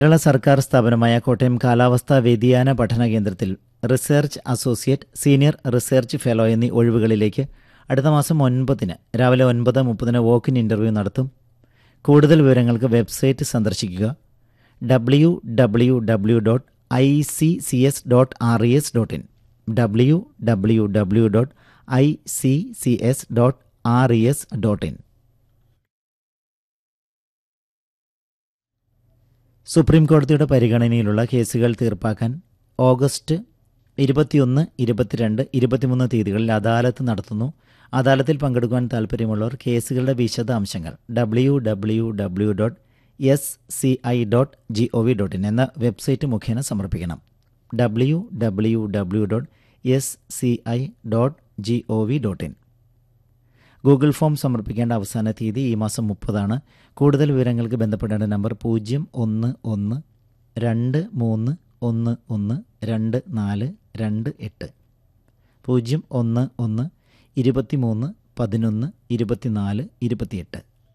കേരള സർക്കാർ സ്ഥാപനമായ കോട്ടയം കാലാവസ്ഥാ വ്യതിയാന പഠന കേന്ദ്രത്തിൽ research associate senior research fellow എന്നീ ഒഴിവുകളിലേക്ക് അടുത്ത മാസം ഒൻപതിന് രാവിലെ ഒൻപത് മുപ്പതിന് വോക്കിൻ ഇൻ്റർവ്യൂ നടത്തും കൂടുതൽ വിവരങ്ങൾക്ക് വെബ്സൈറ്റ് സന്ദർശിക്കുക W W W dot I C C S dot R E S dot in W W W dot I C C S dot R E S dot in supreme കോടതിയുടെ പരിഗണനയിലുള്ള കേസുകൾ തീർപ്പാക്കാൻ August ഇരുപത്തിയൊന്ന് ഇരുപത്തിരണ്ട് ഇരുപത്തിമൂന്ന് തീയതികളിൽ അദാലത്ത് നടത്തുന്നു അദാലത്തിൽ പങ്കെടുക്കുവാൻ താൽപ്പര്യമുള്ളവർ കേസുകളുടെ വിശദാംശങ്ങൾ W W W dot S C I dot G O V dot in എന്ന വെബ്സൈറ്റ് മുഖേന സമർപ്പിക്കണം W W W dot S C I dot G O V dot in Google form സമർപ്പിക്കേണ്ട അവസാന തീയതി ഈ മാസം മുപ്പതാണ് കൂടുതൽ വിവരങ്ങൾക്ക് ബന്ധപ്പെടേണ്ട നമ്പർ പൂജ്യം ഒന്ന് ഒന്ന് രണ്ട് മൂന്ന് ഒന്ന് ഒന്ന് രണ്ട് നാല് രണ്ട് എട്ട് പൂജ്യം ഒന്ന് ഒന്ന് ഇരുപത്തിമൂന്ന് പതിനൊന്ന് ഇരുപത്തിനാല് ഇരുപത്തിയെട്ട്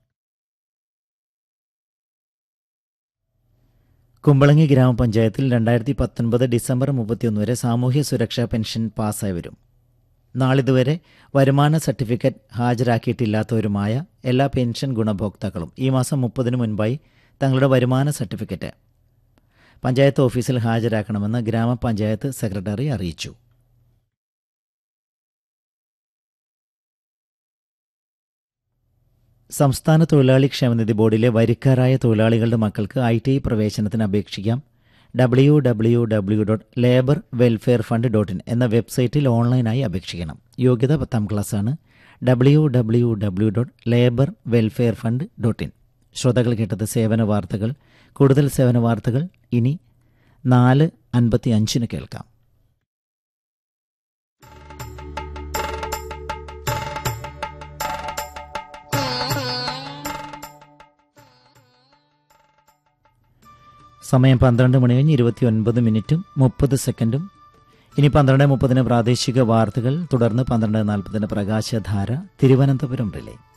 കുമ്പളങ്ങി ഗ്രാമപഞ്ചായത്തിൽ രണ്ടായിരത്തി പത്തൊൻപത് ഡിസംബർ മുപ്പത്തിയൊന്ന് വരെ സാമൂഹ്യ സുരക്ഷാ പെൻഷൻ പാസ്സായി വരും നാളിതുവരെ വരുമാന സർട്ടിഫിക്കറ്റ് ഹാജരാക്കിയിട്ടില്ലാത്തവരുമായ എല്ലാ പെൻഷൻ ഗുണഭോക്താക്കളും ഈ മാസം മുപ്പതിന് മുൻപായി തങ്ങളുടെ വരുമാന സർട്ടിഫിക്കറ്റ് പഞ്ചായത്ത് ഓഫീസിൽ ഹാജരാക്കണമെന്ന് ഗ്രാമപഞ്ചായത്ത് സെക്രട്ടറി അറിയിച്ചു സംസ്ഥാന തൊഴിലാളി ക്ഷേമനിധി ബോർഡിലെ വരിക്കാരായ തൊഴിലാളികളുടെ മക്കൾക്ക് ഐ ടി ഐ പ്രവേശനത്തിന് അപേക്ഷിക്കാം W W W dot labour welfare fund dot in എന്ന വെബ്സൈറ്റിൽ ഓൺലൈനായി അപേക്ഷിക്കണം യോഗ്യത പത്താം ക്ലാസ്സാണ് W W W dot labour welfare fund dot in ശ്രോതാക്കൾ കേട്ടത് സേവന വാർത്തകൾ കൂടുതൽ സേവന വാർത്തകൾ ഇനി നാല് അൻപത്തി അഞ്ചിന് കേൾക്കാം സമയം പന്ത്രണ്ട് മണി കഴിഞ്ഞ് ഇരുപത്തി ഒൻപത് മിനിറ്റും മുപ്പത് സെക്കൻഡും ഇനി പന്ത്രണ്ട് മുപ്പതിന് പ്രാദേശിക വാർത്തകൾ തുടർന്ന് പന്ത്രണ്ട് നാൽപ്പതിന് പ്രകാശധാര തിരുവനന്തപുരം റിലേ